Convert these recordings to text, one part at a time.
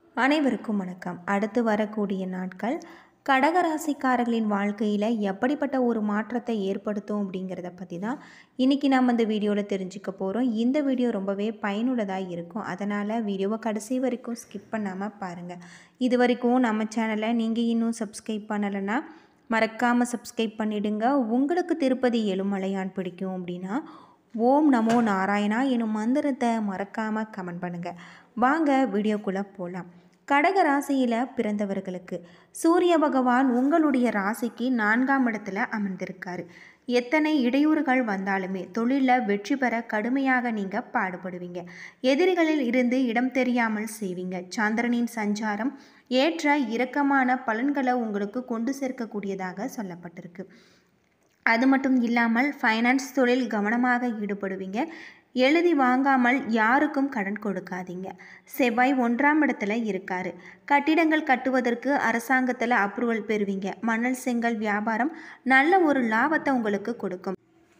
அனைவருக்கும் வணக்கம் அடுத்து வரக்கூடிய நாட்கள் கடகராசிக்காரர்களின் வாழ்க்கையில் எப்படிப்பட்ட ஒரு மாற்றத்தை ஏற்படுத்தும் அப்படிங்கிறத பற்றி தான் இன்றைக்கி நம்ம இந்த வீடியோவில் தெரிஞ்சுக்க போகிறோம் இந்த வீடியோ ரொம்பவே பயனுள்ளதாக இருக்கும் அதனால் வீடியோவை கடைசி வரைக்கும் ஸ்கிப் பண்ணாமல் பாருங்கள் இது வரைக்கும் நம்ம சேனலை நீங்கள் இன்னும் சப்ஸ்கிரைப் பண்ணலைன்னா மறக்காமல் சப்ஸ்கிரைப் பண்ணிடுங்க உங்களுக்கு திருப்பதி எழுமலையான் பிடிக்கும் அப்படின்னா ஓம் நமோ நாராயணா எனும் மந்திரத்தை மறக்காமல் கமெண்ட் பண்ணுங்கள் வாங்க வீடியோக்குள்ளே போகலாம் கடக ராசியில் பிறந்தவர்களுக்கு சூரிய பகவான் உங்களுடைய ராசிக்கு நான்காம் இடத்துல அமர்ந்திருக்காரு எத்தனை இடையூறுகள் வந்தாலுமே தொழிலில் வெற்றி பெற கடுமையாக நீங்கள் பாடுபடுவீங்க எதிரிகளில் இருந்து இடம் தெரியாமல் செய்வீங்க சந்திரனின் சஞ்சாரம் ஏற்ற இரக்கமான பலன்களை உங்களுக்கு கொண்டு சேர்க்கக்கூடியதாக சொல்லப்பட்டிருக்கு அது மட்டும் இல்லாமல் ஃபைனான்ஸ் தொழில் கவனமாக ஈடுபடுவீங்க எழுதி வாங்காமல் யாருக்கும் கடன் கொடுக்காதீங்க செவ்வாய் ஒன்றாம் இடத்துல இருக்காரு கட்டிடங்கள் கட்டுவதற்கு அரசாங்கத்தில் அப்ரூவல் பெறுவீங்க மணல் செங்கல் வியாபாரம் நல்ல ஒரு லாபத்தை உங்களுக்கு கொடுக்கும்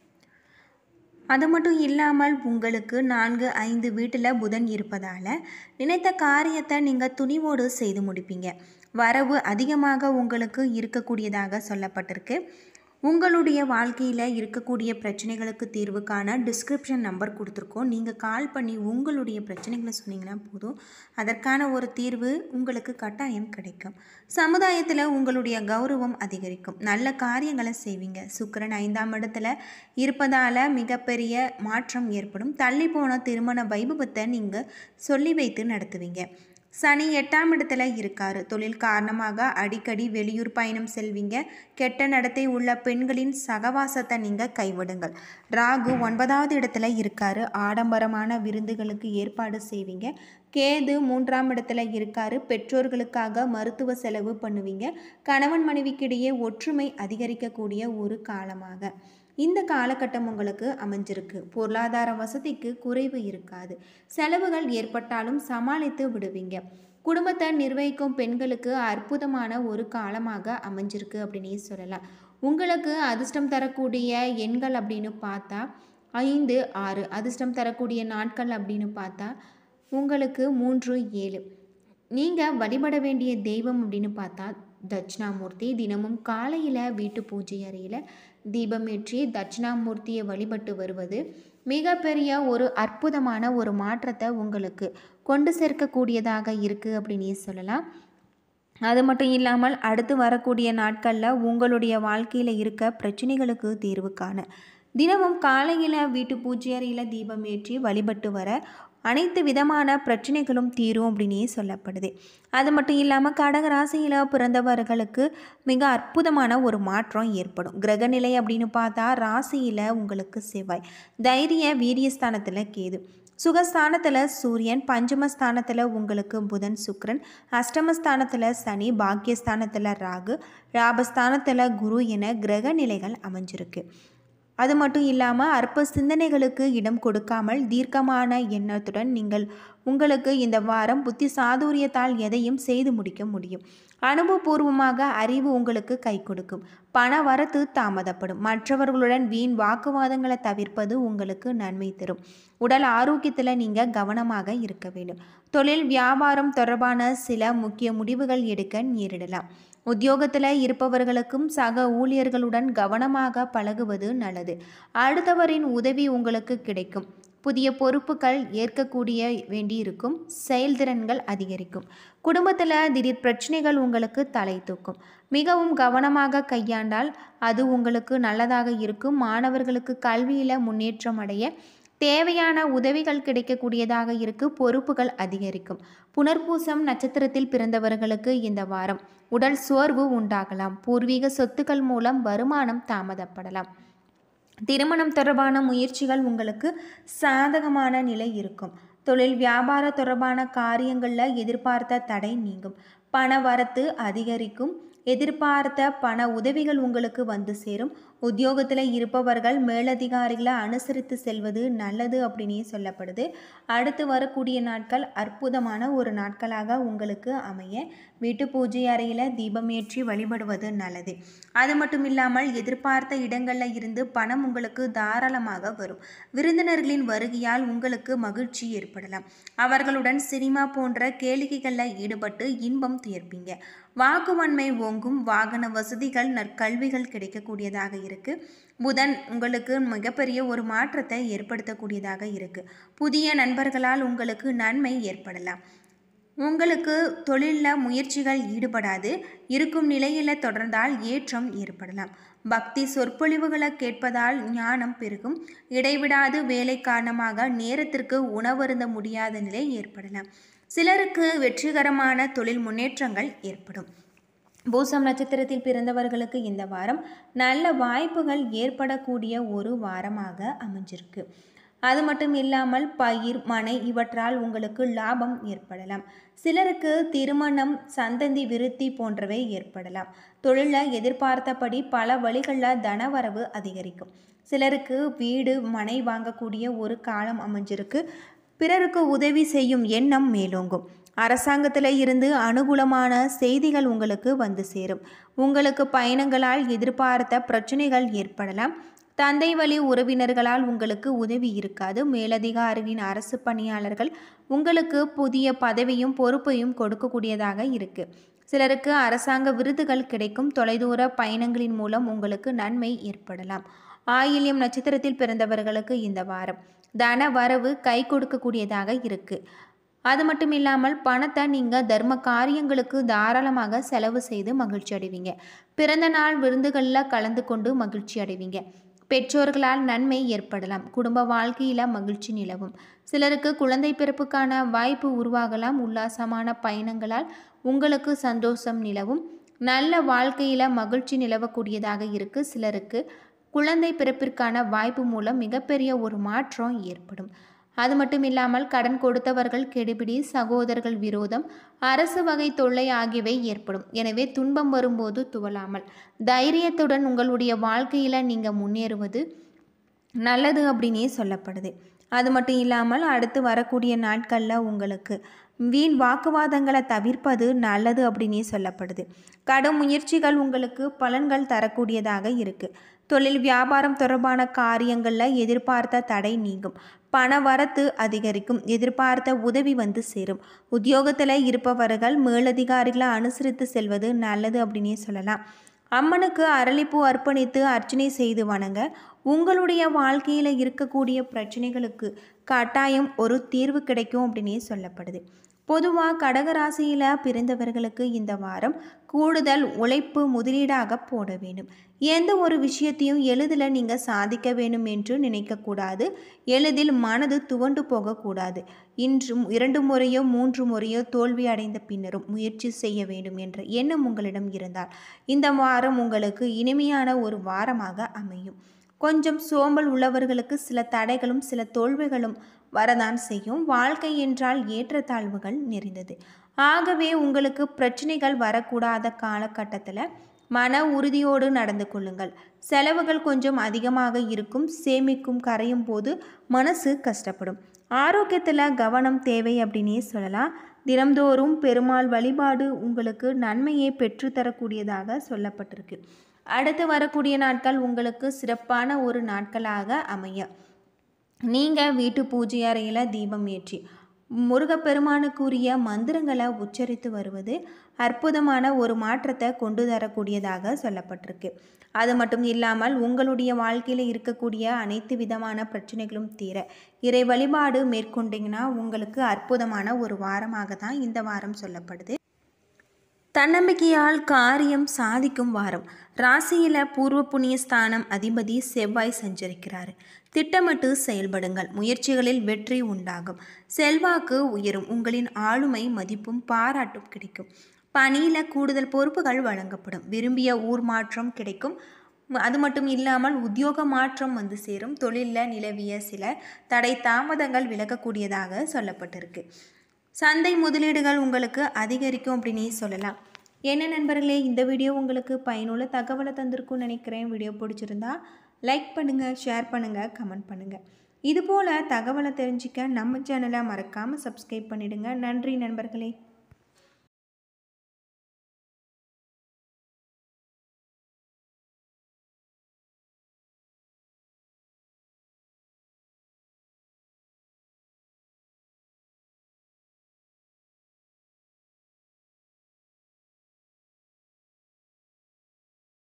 அது மட்டும் இல்லாமல் உங்களுக்கு நான்கு ஐந்து வீட்டில் புதன் இருப்பதால் நினைத்த காரியத்தை நீங்கள் துணிவோடு செய்து முடிப்பீங்க வரவு அதிகமாக உங்களுக்கு இருக்கக்கூடியதாக சொல்லப்பட்டிருக்கு உங்களுடைய வாழ்க்கையில் இருக்கக்கூடிய பிரச்சனைகளுக்கு தீர்வு காண டிஸ்கிரிப்ஷன் நம்பர் கொடுத்துருக்கோம் நீங்கள் கால் பண்ணி உங்களுடைய பிரச்சனைகளை சொன்னீங்கன்னா போதும் அதற்கான ஒரு தீர்வு உங்களுக்கு கட்டாயம் கிடைக்கும் சமுதாயத்தில் உங்களுடைய கௌரவம் அதிகரிக்கும் நல்ல காரியங்களை செய்வீங்க சுக்கரன் ஐந்தாம் இடத்துல இருப்பதால் மிகப்பெரிய மாற்றம் ஏற்படும் தள்ளி போன திருமண வைபவத்தை நீங்கள் சொல்லி வைத்து நடத்துவீங்க சனி எட்டாம் இடத்துல இருக்காரு தொழில் காரணமாக அடிக்கடி வெளியூர் பயணம் செல்வீங்க கெட்ட நடத்தை உள்ள பெண்களின் சகவாசத்தை நீங்கள் கைவிடுங்கள் ராகு ஒன்பதாவது இடத்துல இருக்காரு ஆடம்பரமான விருந்துகளுக்கு ஏற்பாடு செய்வீங்க கேது மூன்றாம் இடத்துல இருக்காரு பெற்றோர்களுக்காக மருத்துவ செலவு பண்ணுவீங்க கணவன் மனைவிக்கிடையே ஒற்றுமை அதிகரிக்கக்கூடிய ஒரு காலமாக இந்த காலகட்டம் உங்களுக்கு அமைஞ்சிருக்கு பொருளாதார வசதிக்கு குறைவு இருக்காது செலவுகள் ஏற்பட்டாலும் சமாளித்து விடுவீங்க குடும்பத்தை நிர்வகிக்கும் பெண்களுக்கு அற்புதமான ஒரு காலமாக அமைஞ்சிருக்கு அப்படின்னு சொல்லலாம் உங்களுக்கு அதிர்ஷ்டம் தரக்கூடிய எண்கள் அப்படின்னு பார்த்தா ஐந்து ஆறு அதிர்ஷ்டம் தரக்கூடிய நாட்கள் அப்படின்னு பார்த்தா உங்களுக்கு மூன்று ஏழு நீங்கள் வழிபட வேண்டிய தெய்வம் அப்படின்னு பார்த்தா தட்சிணாமூர்த்தி தினமும் காலையில் வீட்டு பூஜை அறையில் தீபமேற்றி தட்சிணாமூர்த்தியை வழிபட்டு வருவது மிகப்பெரிய ஒரு அற்புதமான ஒரு மாற்றத்தை உங்களுக்கு கொண்டு சேர்க்கக்கூடியதாக இருக்குது அப்படின்னு சொல்லலாம் அது மட்டும் இல்லாமல் அடுத்து வரக்கூடிய நாட்களில் உங்களுடைய வாழ்க்கையில் இருக்க பிரச்சனைகளுக்கு தீர்வு காண தினமும் காலையில் வீட்டு பூஜை அறையில் தீபம் ஏற்றி வழிபட்டு வர அனைத்து விதமான பிரச்சனைகளும் தீரும் அப்படின்னே சொல்லப்படுது அது மட்டும் இல்லாமல் கடகராசியில் பிறந்தவர்களுக்கு மிக அற்புதமான ஒரு மாற்றம் ஏற்படும் கிரகநிலை அப்படின்னு பார்த்தா ராசியில் உங்களுக்கு செவ்வாய் தைரிய வீரியஸ்தானத்தில் கேது சுகஸ்தானத்தில் சூரியன் பஞ்சமஸ்தானத்தில் உங்களுக்கு புதன் சுக்ரன் அஷ்டமஸ்தானத்தில் சனி பாக்கியஸ்தானத்தில் ராகு ராபஸ்தானத்தில் குரு என கிரக நிலைகள் அமைஞ்சிருக்கு அது மட்டும் இல்லாமல் அற்ப சிந்தனைகளுக்கு இடம் கொடுக்காமல் தீர்க்கமான எண்ணத்துடன் நீங்கள் உங்களுக்கு இந்த வாரம் புத்தி சாதுரியத்தால் எதையும் செய்து முடிக்க முடியும் அனுபவபூர்வமாக அறிவு உங்களுக்கு கை கொடுக்கும் பண வரத்து தாமதப்படும் மற்றவர்களுடன் வீண் வாக்குவாதங்களை தவிர்ப்பது உங்களுக்கு நன்மை தரும் உடல் ஆரோக்கியத்தில் நீங்கள் கவனமாக இருக்க வேண்டும் தொழில் வியாபாரம் தொடர்பான சில முக்கிய முடிவுகள் எடுக்க நேரிடலாம் உத்தியோகத்தில் இருப்பவர்களுக்கும் சக ஊழியர்களுடன் கவனமாக பழகுவது நல்லது அடுத்தவரின் உதவி உங்களுக்கு கிடைக்கும் புதிய பொறுப்புகள் ஏற்கக்கூடிய வேண்டியிருக்கும் செயல்திறன்கள் அதிகரிக்கும் குடும்பத்தில் திடீர் பிரச்சனைகள் உங்களுக்கு தலை தூக்கும் மிகவும் கவனமாக கையாண்டால் அது உங்களுக்கு நல்லதாக இருக்கும் மாணவர்களுக்கு கல்வியில் முன்னேற்றம் அடைய தேவையான உதவிகள் கிடைக்கக்கூடியதாக இருக்கு பொறுப்புகள் அதிகரிக்கும் புனர்பூசம் நட்சத்திரத்தில் பிறந்தவர்களுக்கு இந்த வாரம் உடல் சோர்வு உண்டாகலாம் பூர்வீக சொத்துக்கள் மூலம் வருமானம் தாமதப்படலாம் திருமணம் தொடர்பான முயற்சிகள் உங்களுக்கு சாதகமான நிலை இருக்கும் தொழில் வியாபார தொடர்பான காரியங்களில் எதிர்பார்த்த தடை நீங்கும் பண வரத்து அதிகரிக்கும் எதிர்பார்த்த பண உதவிகள் உங்களுக்கு வந்து சேரும் உத்தியோகத்தில் இருப்பவர்கள் மேலதிகாரிகளை அனுசரித்து செல்வது நல்லது அப்படின்னே சொல்லப்படுது அடுத்து வரக்கூடிய நாட்கள் அற்புதமான ஒரு நாட்களாக உங்களுக்கு அமைய வீட்டு பூஜை அறையில் தீபம் ஏற்றி வழிபடுவது நல்லது அது மட்டும் இல்லாமல் எதிர்பார்த்த இடங்களில் இருந்து பணம் உங்களுக்கு தாராளமாக வரும் விருந்தினர்களின் வருகையால் உங்களுக்கு மகிழ்ச்சி ஏற்படலாம் அவர்களுடன் சினிமா போன்ற கேளிக்கைகளில் ஈடுபட்டு இன்பம் துயர்ப்பீங்க வாக்குவன்மை ஓங்கும் வாகன வசதிகள் நற்கல்விகள் கிடைக்கக்கூடியதாக இருக்கு புதன் உங்களுக்கு மிகப்பெரிய ஒரு மாற்றத்தை ஏற்படுத்தக்கூடியதாக இருக்கு புதிய நண்பர்களால் உங்களுக்கு நன்மை ஏற்படலாம் உங்களுக்கு தொழிலில் முயற்சிகள் ஈடுபடாது இருக்கும் நிலையில் தொடர்ந்தால் ஏற்றம் ஏற்படலாம் பக்தி சொற்பொழிவுகளை கேட்பதால் ஞானம் பெருகும் இடைவிடாது வேலை காரணமாக நேரத்திற்கு உணவருந்த முடியாத நிலை ஏற்படலாம் சிலருக்கு வெற்றிகரமான தொழில் முன்னேற்றங்கள் ஏற்படும் பூசம் நட்சத்திரத்தில் பிறந்தவர்களுக்கு இந்த வாரம் நல்ல வாய்ப்புகள் ஏற்படக்கூடிய ஒரு வாரமாக அமைஞ்சிருக்கு அது மட்டும் இல்லாமல் பயிர் மனை இவற்றால் உங்களுக்கு லாபம் ஏற்படலாம் சிலருக்கு திருமணம் சந்ததி விருத்தி போன்றவை ஏற்படலாம் தொழிலில் எதிர்பார்த்தபடி பல வழிகளில் தனவரவு அதிகரிக்கும் சிலருக்கு வீடு மனை வாங்கக்கூடிய ஒரு காலம் அமைஞ்சிருக்கு பிறருக்கு உதவி செய்யும் எண்ணம் மேலோங்கும் அரசாங்கத்தில் இருந்து அனுகூலமான செய்திகள் உங்களுக்கு வந்து சேரும் உங்களுக்கு பயணங்களால் எதிர்பார்த்த பிரச்சனைகள் ஏற்படலாம் தந்தை வழி உறவினர்களால் உங்களுக்கு உதவி இருக்காது மேலதிகாரிகளின் அரசு பணியாளர்கள் உங்களுக்கு புதிய பதவியும் பொறுப்பையும் கொடுக்கக்கூடியதாக இருக்கு சிலருக்கு அரசாங்க விருதுகள் கிடைக்கும் தொலைதூர பயணங்களின் மூலம் உங்களுக்கு நன்மை ஏற்படலாம் ஆயில்யம் நட்சத்திரத்தில் பிறந்தவர்களுக்கு இந்த வாரம் தன வரவு கை கொடுக்கக்கூடியதாக இருக்கு அது மட்டும் இல்லாமல் பணத்தை நீங்கள் தர்ம காரியங்களுக்கு தாராளமாக செலவு செய்து மகிழ்ச்சி அடைவீங்க பிறந்த நாள் விருந்துகளில் கலந்து கொண்டு மகிழ்ச்சி அடைவீங்க பெற்றோர்களால் நன்மை ஏற்படலாம் குடும்ப வாழ்க்கையில் மகிழ்ச்சி நிலவும் சிலருக்கு குழந்தை பிறப்புக்கான வாய்ப்பு உருவாகலாம் உல்லாசமான பயணங்களால் உங்களுக்கு சந்தோஷம் நிலவும் நல்ல வாழ்க்கையில் மகிழ்ச்சி நிலவக்கூடியதாக இருக்கு சிலருக்கு குழந்தை பிறப்பிற்கான வாய்ப்பு மூலம் மிகப்பெரிய ஒரு மாற்றம் ஏற்படும் அது மட்டும் இல்லாமல் கடன் கொடுத்தவர்கள் கெடுபிடி சகோதரர்கள் விரோதம் அரசு வகை தொல்லை ஆகியவை ஏற்படும் எனவே துன்பம் வரும்போது துவலாமல் தைரியத்துடன் உங்களுடைய வாழ்க்கையில் நீங்கள் முன்னேறுவது நல்லது அப்படின்னே சொல்லப்படுது அது மட்டும் இல்லாமல் அடுத்து வரக்கூடிய நாட்களில் உங்களுக்கு வீண் வாக்குவாதங்களை தவிர்ப்பது நல்லது அப்படின்னே சொல்லப்படுது கடும் முயற்சிகள் உங்களுக்கு பலன்கள் தரக்கூடியதாக இருக்குது தொழில் வியாபாரம் தொடர்பான காரியங்களில் எதிர்பார்த்த தடை நீங்கும் பண வரத்து அதிகரிக்கும் எதிர்பார்த்த உதவி வந்து சேரும் உத்தியோகத்தில் இருப்பவர்கள் மேலதிகாரிகளை அனுசரித்து செல்வது நல்லது அப்படின்னே சொல்லலாம் அம்மனுக்கு அரளிப்பூ அர்ப்பணித்து அர்ச்சனை செய்து வணங்க உங்களுடைய வாழ்க்கையில் இருக்கக்கூடிய பிரச்சனைகளுக்கு கட்டாயம் ஒரு தீர்வு கிடைக்கும் அப்படின்னே சொல்லப்படுது பொதுவாக கடகராசியில் பிறந்தவர்களுக்கு இந்த வாரம் கூடுதல் உழைப்பு முதலீடாக போட வேண்டும் எந்த ஒரு விஷயத்தையும் எளிதில் நீங்கள் சாதிக்க வேண்டும் என்று நினைக்கக்கூடாது எளிதில் மனது துவண்டு போகக்கூடாது இன்று இரண்டு முறையோ மூன்று முறையோ தோல்வி அடைந்த பின்னரும் முயற்சி செய்ய வேண்டும் என்ற எண்ணம் உங்களிடம் இருந்தால் இந்த வாரம் உங்களுக்கு இனிமையான ஒரு வாரமாக அமையும் கொஞ்சம் சோம்பல் உள்ளவர்களுக்கு சில தடைகளும் சில தோல்விகளும் வரதான் செய்யும் வாழ்க்கை என்றால் ஏற்றத்தாழ்வுகள் நிறைந்தது ஆகவே உங்களுக்கு பிரச்சனைகள் வரக்கூடாத காலகட்டத்தில் மன உறுதியோடு நடந்து கொள்ளுங்கள் செலவுகள் கொஞ்சம் அதிகமாக இருக்கும் சேமிக்கும் கரையும் போது மனசு கஷ்டப்படும் ஆரோக்கியத்தில் கவனம் தேவை அப்படின்னே சொல்லலாம் தினம்தோறும் பெருமாள் வழிபாடு உங்களுக்கு நன்மையை பெற்றுத்தரக்கூடியதாக சொல்லப்பட்டிருக்கு அடுத்து வரக்கூடிய நாட்கள் உங்களுக்கு சிறப்பான ஒரு நாட்களாக அமைய நீங்கள் வீட்டு பூஜை அறையில் தீபம் ஏற்றி முருகப்பெருமானுக்குரிய மந்திரங்களை உச்சரித்து வருவது அற்புதமான ஒரு மாற்றத்தை கொண்டு தரக்கூடியதாக சொல்லப்பட்டிருக்கு அது மட்டும் இல்லாமல் உங்களுடைய வாழ்க்கையில் இருக்கக்கூடிய அனைத்து விதமான பிரச்சனைகளும் தீர இறை வழிபாடு மேற்கொண்டீங்கன்னா உங்களுக்கு அற்புதமான ஒரு வாரமாக தான் இந்த வாரம் சொல்லப்படுது தன்னம்பிக்கையால் காரியம் சாதிக்கும் வாரம் ராசியில் பூர்வ புண்ணிய ஸ்தானம் அதிபதி செவ்வாய் சஞ்சரிக்கிறார் திட்டமிட்டு செயல்படுங்கள் முயற்சிகளில் வெற்றி உண்டாகும் செல்வாக்கு உயரும் உங்களின் ஆளுமை மதிப்பும் பாராட்டும் கிடைக்கும் பணியில் கூடுதல் பொறுப்புகள் வழங்கப்படும் விரும்பிய ஊர் மாற்றம் கிடைக்கும் அது மட்டும் இல்லாமல் உத்தியோக மாற்றம் வந்து சேரும் தொழிலில் நிலவிய சில தடை தாமதங்கள் விலகக்கூடியதாக சொல்லப்பட்டிருக்கு சந்தை முதலீடுகள் உங்களுக்கு அதிகரிக்கும் அப்படின்னே சொல்லலாம் என்ன நண்பர்களே இந்த வீடியோ உங்களுக்கு பயனுள்ள தகவலை தந்திருக்கும்னு நினைக்கிறேன் வீடியோ பிடிச்சிருந்தா லைக் பண்ணுங்கள் ஷேர் பண்ணுங்கள் கமெண்ட் பண்ணுங்கள் இதுபோல் தகவலை தெரிஞ்சிக்க நம்ம சேனலை மறக்காமல் சப்ஸ்கிரைப் பண்ணிடுங்க நன்றி நண்பர்களே